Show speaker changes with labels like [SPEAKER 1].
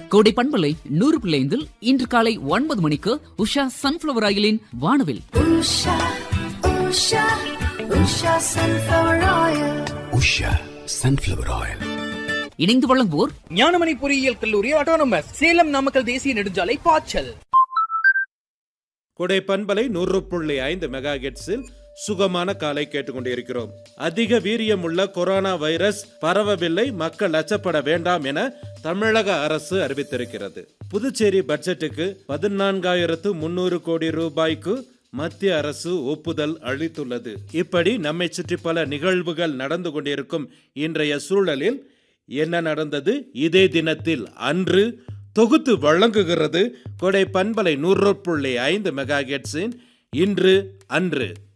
[SPEAKER 1] கோடை பண்பலை நூறு பிள்ளைந்தில் இன்று காலை ஒன்பது மணிக்கு உஷா சன்ஃபிளவர் ஆயிலின் வானவில்
[SPEAKER 2] Usha, Usha, Usha sunflower oil.
[SPEAKER 3] Usha sunflower oil
[SPEAKER 1] இணைந்து வழங்குவோர்
[SPEAKER 4] ஞானமணி பொறியியல் கல்லூரி ஆட்டோனமஸ் சேலம் நாமக்கல் தேசிய நெடுஞ்சாலை பாய்ச்சல்
[SPEAKER 5] கொடை பண்பலை நூறு புள்ளி ஐந்து மெகா ஹெட்ஸில் சுகமான காலை கேட்டுக்கொண்டிருக்கிறோம் அதிக வீரியமுள்ள கொரோனா வைரஸ் பரவவில்லை மக்கள் அச்சப்பட வேண்டாம் என தமிழக அரசு அறிவித்திருக்கிறது புதுச்சேரி பட்ஜெட்டுக்கு பதினான்காயிரத்து முன்னூறு கோடி ரூபாய்க்கு மத்திய அரசு ஒப்புதல் அளித்துள்ளது இப்படி நம்மை சுற்றி பல நிகழ்வுகள் நடந்து கொண்டிருக்கும் இன்றைய சூழலில் என்ன நடந்தது இதே தினத்தில் அன்று தொகுத்து வழங்குகிறது கொடை பண்பலை நூறு புள்ளி ஐந்து மெகா இன்று அன்று